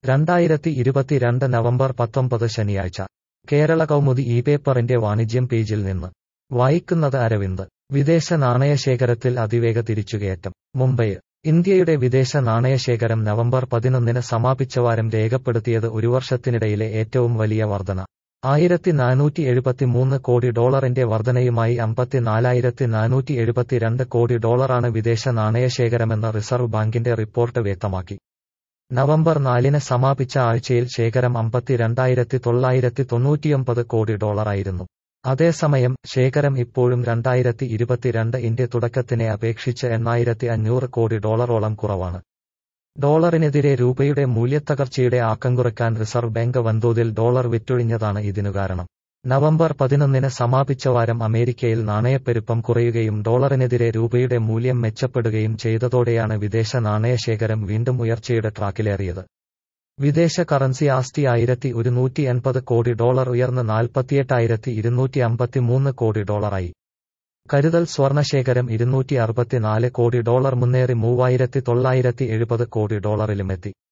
രണ്ടായിരത്തി ഇരുപത്തിരണ്ട് നവംബർ പത്തൊമ്പത് ശനിയാഴ്ച കേരള കൗമുദി ഈ പേപ്പറിന്റെ വാണിജ്യം പേജിൽ നിന്ന് വായിക്കുന്നത് അരവിന്ദ് വിദേശ നാണയശേഖരത്തിൽ അതിവേഗ തിരിച്ചുകയറ്റം മുംബൈ ഇന്ത്യയുടെ വിദേശ നാണയശേഖരം നവംബർ പതിനൊന്നിന് സമാപിച്ചവാരം രേഖപ്പെടുത്തിയത് ഒരു വർഷത്തിനിടയിലെ ഏറ്റവും വലിയ വർധന ആയിരത്തി നാനൂറ്റി എഴുപത്തിമൂന്ന് കോടി ഡോളറിന്റെ വർധനയുമായി അമ്പത്തിനാലായിരത്തി നാനൂറ്റി എഴുപത്തിരണ്ട് കോടി ഡോളറാണ് വിദേശ നാണയശേഖരമെന്ന് റിസർവ് ബാങ്കിന്റെ റിപ്പോർട്ട് വ്യക്തമാക്കി നവംബർ നാലിന് സമാപിച്ച ആഴ്ചയിൽ ശേഖരം അമ്പത്തിരണ്ടായിരത്തി തൊള്ളായിരത്തി തൊണ്ണൂറ്റിയൊമ്പത് കോടി ഡോളറായിരുന്നു അതേസമയം ശേഖരം ഇപ്പോഴും രണ്ടായിരത്തി ഇരുപത്തിരണ്ട് ഇന്ത്യ തുടക്കത്തിനെ അപേക്ഷിച്ച് എണ്ണായിരത്തി അഞ്ഞൂറ് കോടി ഡോളറോളം കുറവാണ് ഡോളറിനെതിരെ രൂപയുടെ മൂല്യത്തകർച്ചയുടെ ആക്കം കുറയ്ക്കാൻ റിസർവ് ബാങ്ക് വൻതോതിൽ ഡോളർ വിറ്റൊഴിഞ്ഞതാണ് ഇതിനു കാരണം നവംബർ പതിനൊന്നിന് സമാപിച്ച വാരം അമേരിക്കയിൽ നാണയപ്പെരുപ്പം കുറയുകയും ഡോളറിനെതിരെ രൂപയുടെ മൂല്യം മെച്ചപ്പെടുകയും ചെയ്തതോടെയാണ് വിദേശ നാണയശേഖരം വീണ്ടും ഉയർച്ചയുടെ ട്രാക്കിലേറിയത് വിദേശ കറൻസി ആസ്തി ആയിരത്തി ഒരുന്നൂറ്റി എൺപത് കോടി ഡോളർ ഉയർന്ന് നാൽപ്പത്തിയെട്ടായിരത്തി ഇരുന്നൂറ്റി അമ്പത്തിമൂന്ന് കോടി ഡോളറായി കരുതൽ സ്വർണശേഖരം ഇരുന്നൂറ്റി അറുപത്തിനാല് കോടി ഡോളർ മുന്നേറി മൂവായിരത്തി തൊള്ളായിരത്തി എഴുപത് കോടി ഡോളറിലുമെത്തി